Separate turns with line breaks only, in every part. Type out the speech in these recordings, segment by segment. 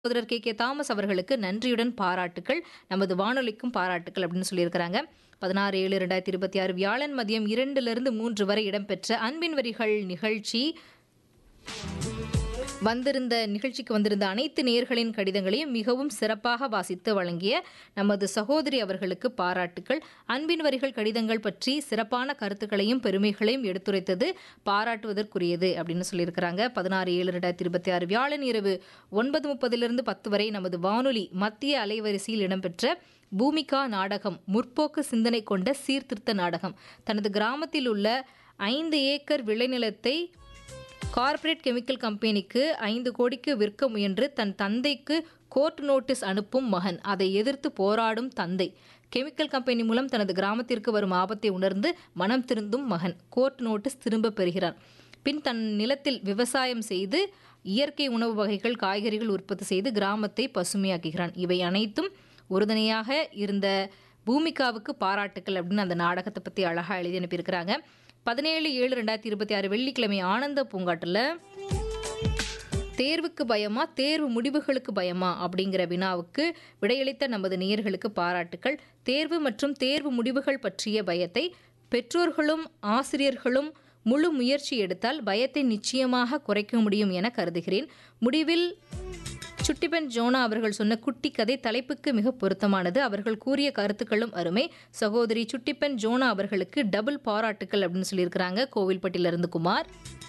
சகோதரர் K K Thomas அவர்களுக்கு நன்றியுடன் பாராட்டுக்கள் நமது வானொலிக்கும் பாராட்டுக்கள் அப்படின்னு சொல்லியிருக்கிறாங்க பதினாறு ஏழு ரெண்டாயிரத்தி இருபத்தி ஆறு வியாழன் மதியம் இரண்டிலிருந்து மூன்று வரை இடம்பெற்ற அன்பின் வரிகள் நிகழ்ச்சி வந்திருந்த நிகழ்ச்சிக்கு வந்திருந்த அனைத்து நேயர்களின் கடிதங்களையும் மிகவும் சிறப்பாக வாசித்து வழங்கிய நமது சகோதரி அவர்களுக்கு பாராட்டுக்கள் அன்பின் வரிகள் கடிதங்கள் பற்றி சிறப்பான கருத்துக்களையும் பெருமைகளையும் எடுத்துரைத்தது பாராட்டுவதற்குரியது அப்படின்னு சொல்லியிருக்கிறாங்க பதினாறு ஏழு ரெண்டாயிரத்தி இருபத்தி ஆறு வியாழன் இரவு ஒன்பது முப்பதிலிருந்து பத்து வரை நமது வானொலி மத்திய அலைவரிசையில் இடம்பெற்ற பூமிகா நாடகம் முற்போக்கு சிந்தனை கொண்ட சீர்திருத்த நாடகம் தனது கிராமத்தில் உள்ள ஐந்து ஏக்கர் விளைநிலத்தை கார்ப்பரேட் கெமிக்கல் கம்பெனிக்கு ஐந்து கோடிக்கு விற்க முயன்று தன் தந்தைக்கு கோர்ட் நோட்டீஸ் அனுப்பும் மகன் அதை எதிர்த்து போராடும் தந்தை கெமிக்கல் கம்பெனி மூலம் தனது கிராமத்திற்கு வரும் ஆபத்தை உணர்ந்து மனம் திருந்தும் மகன் கோர்ட் நோட்டீஸ் திரும்ப பெறுகிறான் பின் தன் நிலத்தில் விவசாயம் செய்து இயற்கை உணவு வகைகள் காய்கறிகள் உற்பத்தி செய்து கிராமத்தை பசுமையாக்குகிறான் இவை அனைத்தும் உறுதுணையாக இருந்த பூமிகாவுக்கு பாராட்டுக்கள் அப்படின்னு அந்த நாடகத்தை பற்றி அழகாக எழுதி அனுப்பியிருக்கிறாங்க பதினேழு ஏழு ரெண்டாயிரத்தி இருபத்தி ஆறு வெள்ளிக்கிழமை ஆனந்த பூங்காட்டில் தேர்வுக்கு பயமா தேர்வு முடிவுகளுக்கு பயமா அப்படிங்கிற வினாவுக்கு விடையளித்த நமது நேயர்களுக்கு பாராட்டுக்கள் தேர்வு மற்றும் தேர்வு முடிவுகள் பற்றிய பயத்தை பெற்றோர்களும் ஆசிரியர்களும் முழு முயற்சி எடுத்தால் பயத்தை நிச்சயமாக குறைக்க முடியும் என கருதுகிறேன் முடிவில் சுட்டிப்பெண் ஜோனா அவர்கள் சொன்ன குட்டி கதை தலைப்புக்கு மிக பொருத்தமானது அவர்கள் கூறிய கருத்துக்களும் அருமை சகோதரி சுட்டிப்பெண் ஜோனா அவர்களுக்கு டபுள் பாராட்டுக்கள் அப்படின்னு சொல்லியிருக்கிறாங்க கோவில்பட்டியிலிருந்து குமார்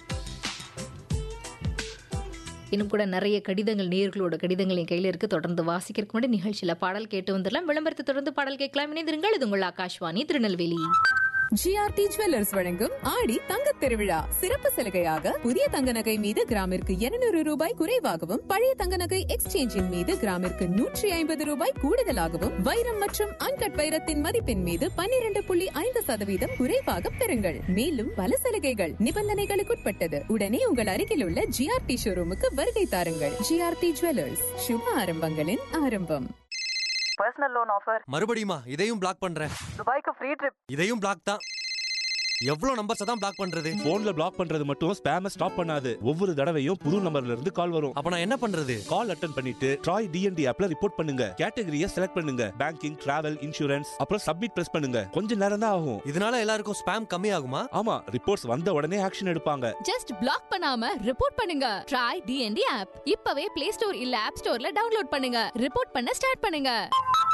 இன்னும் கூட நிறைய கடிதங்கள் நேர்களோட கடிதங்கள் என் கையில் இருக்கு தொடர்ந்து வாசிக்கிறதுக்கு முன்னாடி நிகழ்ச்சியில் பாடல் கேட்டு வந்துடலாம் விளம்பரத்தை தொடர்ந்து பாடல் கேட்கலாம் இணைந்திருங்கள் இது உங்கள் ஆகாஷ்வாணி திருநெல்வேலி
ஜிஆர்டி ஜுவல்லர்ஸ் வழங்கும் ஆடி தங்கத் திருவிழா சிறப்பு சலுகையாக புதிய தங்க நகை மீது கிராமிற்கு 200 ரூபாய் குறைவாகவும் பழைய தங்க நகை எக்ஸ்சேஞ்சின் மீது கிராமிற்கு நூற்றி ஐம்பது ரூபாய் கூடுதலாகவும் வைரம் மற்றும் அன்கட் வைரத்தின் மதிப்பின் மீது 12.5% புள்ளி ஐந்து சதவீதம் குறைவாக பெறுங்கள் மேலும் பல சலுகைகள் நிபந்தனைகளுக்குட்பட்டது உடனே உங்கள் அருகில் உள்ள ஜிஆர்டி ஷோரூமுக்கு வருகை தாருங்கள் ஜிஆர்டி ஜுவல்லர்ஸ் சுப ஆரம்பங்களின் ஆரம்பம்
பர்சனல் லோன் ஆஃபர்
மறுபடியுமா இதையும் பிளாக் பண்றேன்
துபாய்க்கு ஃப்ரீ ட்ரிப்
இதையும் பிளாக் தான் எவ்வளவு நம்பர்ஸ் தான் பிளாக் பண்றது
போன்ல பிளாக் பண்றது மட்டும் ஸ்பேம ஸ்டாப் பண்ணாது ஒவ்வொரு தடவையும் புது நம்பர்ல இருந்து கால் வரும்
அப்ப நான் என்ன பண்றது
கால் அட்டன் பண்ணிட்டு ட்ராய் டிஎன்டி ஆப்ல ரிப்போர்ட் பண்ணுங்க கேட்டகரியை செலக்ட் பண்ணுங்க பேங்கிங் டிராவல் இன்சூரன்ஸ் அப்புறம் சப்மிட் பிரஸ் பண்ணுங்க கொஞ்ச நேரம் தான் ஆகும்
இதனால எல்லாருக்கும் ஸ்பேம் கம்மி ஆகுமா
ஆமா ரிப்போர்ட்ஸ் வந்த உடனே ஆக்ஷன் எடுப்பாங்க
ஜஸ்ட் பிளாக் பண்ணாம ரிப்போர்ட் பண்ணுங்க ட்ரை டிஎன்டி ஆப் இப்பவே பிளே ஸ்டோர் இல்ல ஆப் ஸ்டோர்ல டவுன்லோட் பண்ணுங்க ரிப்போர்ட் பண்ண ஸ்டார்ட் பண்ணுங்க